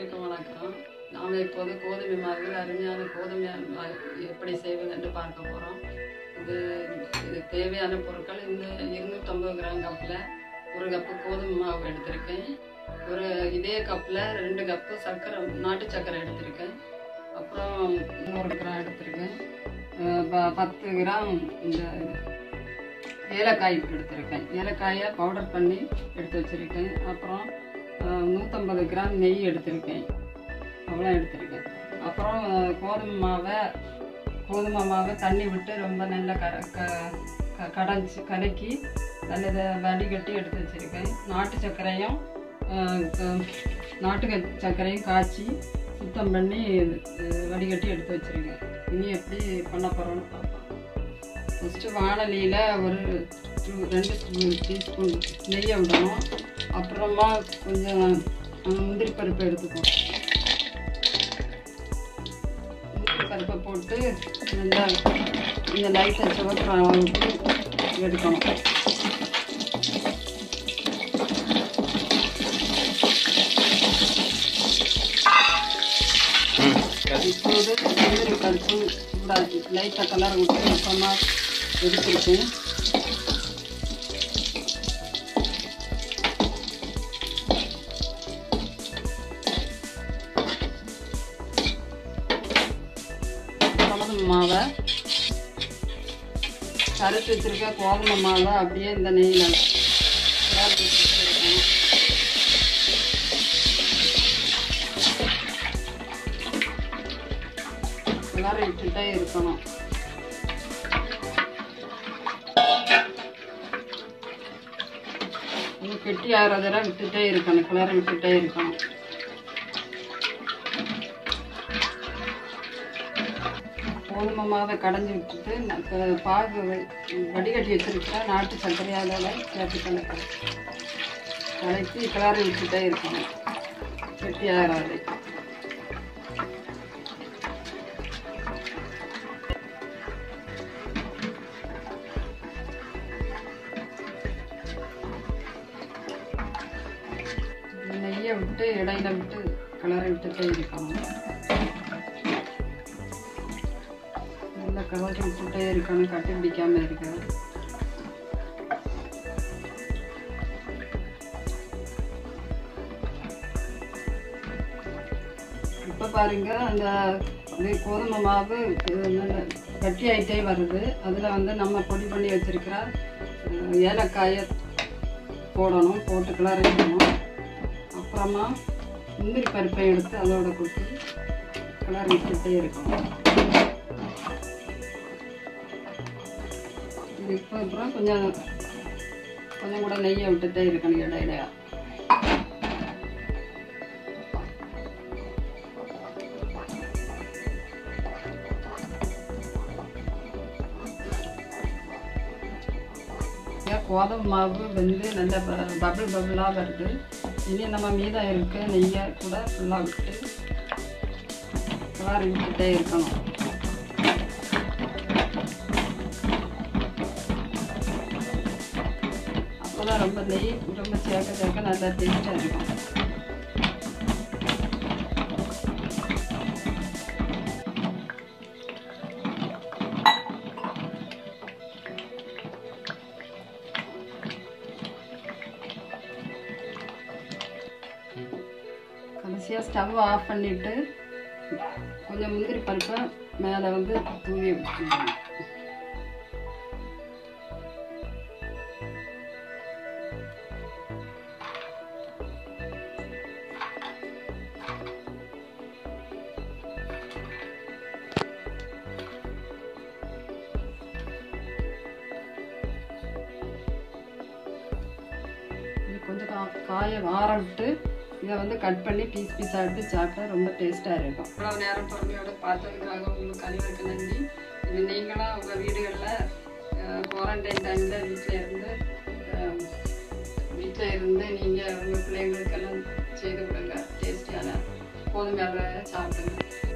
அனைவருக்கும் வணக்கம் நாம் இப்போது கோதுமை மாவில் அருமையான கோதுமை மா- எப்படி செய்வது என்று பார்க்க போகிறோம் இது இது தேவையான பொருட்கள் இந்த இருநூற்றம்பது கிராம் கப்பில் ஒரு கப்பு கோதுமை மாவு எடுத்திருக்கேன் ஒரு இதே கப்பில் ரெண்டு கப்பு சர்க்கரை நாட்டு சர்க்கரை எடுத்திருக்கேன் அப்புறம் நூறு கிராம் எடுத்திருக்கேன் அஹ் ப- பத்து கிராம் இந்த ஏலக்காய் எடுத்திருக்கேன் ஏலக்காயை பவுடர் பண்ணி எடுத்து வச்சுருக்கேன் அப்புறம் அஹ், நூற்றம்பது கிராம் நெய் எடுத்திருக்கேன் அவ்வளோ எடுத்திருக்கேன் அப்புறம் அஹ், கோதுமை மாவை கோதுமை மாவை தண்ணி விட்டு ரொம்ப நல்லா கர க க- கடைஞ்சி கலக்கி நல்லதை வடிகட்டி எடுத்து வச்சுருக்கேன் நாட்டு சர்க்கரையும் அஹ், க- நாட்டு க- சர்க்கரையும் காய்ச்சி சுத்தம் பண்ணி அஹ், வடிகட்டி எடுத்து வச்சுருக்கேன் இனி எப்படி பண்ண போகிறோன்னு பார்ப்போம் ஃபஸ்ட்டு வானலியில் ஒரு டூ- ரெண்டு டீஸ்பூன் நெய்யை விடணும் அப்புறமா கொஞ்சம் அஹ், முந்திரி பருப்பு எடுத்துக்கணும் முந்திரி பருப்பை போட்டு நல்லா இந்த லைட்டை சிவக்கிற அளவுக்கு எடுக்கணும் இப்போது முந்திரி பருப்பு சூடாக்கி லைட்டாக கலர் விட்டு அப்புறமா எடுத்துருக்கேன் கோதுமை மாவை கரைச்சி வச்சிருக்க கோதுமை மாவை அப்படியே இந்த நெய்யில் கிளறி வச்சுருக்கேன் கிளறி விட்டுட்டே இருக்கணும் இது கெட்டி ஆகிற தடவை விட்டுட்டே இருக்கணும் கிளறி விட்டுட்டே இருக்கணும் கோதுமை மாவை கடைஞ்சி விட்டுட்டு ந- ப- பாகு வ- வடிகட்டி வச்சிருக்கிற நாட்டு சர்க்கரையால் சேர்த்து கலக்க கலக்கி கிளறி விட்டுட்டே இருக்கணும் கெட்டி ஆகிறாது நெய்யை விட்டு இடையில விட்டு கிளறி விட்டுட்டே இருக்கணும் நல்லா கிளறி விட்டுட்டே இருக்கணும் கட்டி பிடிக்காம இருக்க இப்போ பாருங்க அந்த இது கோதுமை மாவு இது நல்ல கட்டி ஆகிட்டே வருது அதில் வந்து நம்ம பொடி பண்ணி வச்சிருக்கிற அஹ், ஏலக்காயை போடணும் போட்டு கிளறிக்கணும் அப்புறமா முந்திரி பருப்பை எடுத்து அதோட கொட்டி கிளறி விட்டுட்டே இருக்கணும் இதுக்கு அப்புறம் கொஞ்சம் கொஞ்சம் கூட நெய்யை விட்டுட்டே இருக்கணும் இடையிலையா ஏன் கோதுமை மாவு வந்து நல்ல பபிள் பபிளாக வருது இனி நம்ம மீதம் இருக்க நெய்யை கூட ஃபுல்லாக விட்டு கிளறி விட்டுட்டே இருக்கணும் அப்போதான் ரொம்ப நெய் ரொம்ப சேர்க்க சேர்க்க நல்லா டேஸ்ட்டாக இருக்கும் கடைசியாக ஸ்டவ் ஆஃப் பண்ணிவிட்டு கொஞ்சம் முந்திரி பருப்பை மேலே வந்து தூவி விட்டுருங்க இது கொஞ்சம் கா காய ஆற விட்டு இதை வந்து கட் பண்ணி பீஸ் பீஸாக எடுத்து சாப்பிட்டா ரொம்ப டேஸ்ட்டாக இருக்கும் இவ்வளோ நேரம் பொறுமையோட பார்த்ததுக்காக உங்களுக்கு அனைவருக்கு நன்றி இது நீங்களும் உங்கள் வீடுகளில் குவாரண்டைன் டைமில் வீட்டில் இருந்து வீட்டில் இருந்து நீங்கள் உங்கள் பிள்ளைங்களுக்கெல்லாம் செய்து கொடுங்க டேஸ்டியான கோதுமை சாப்பிடுங்க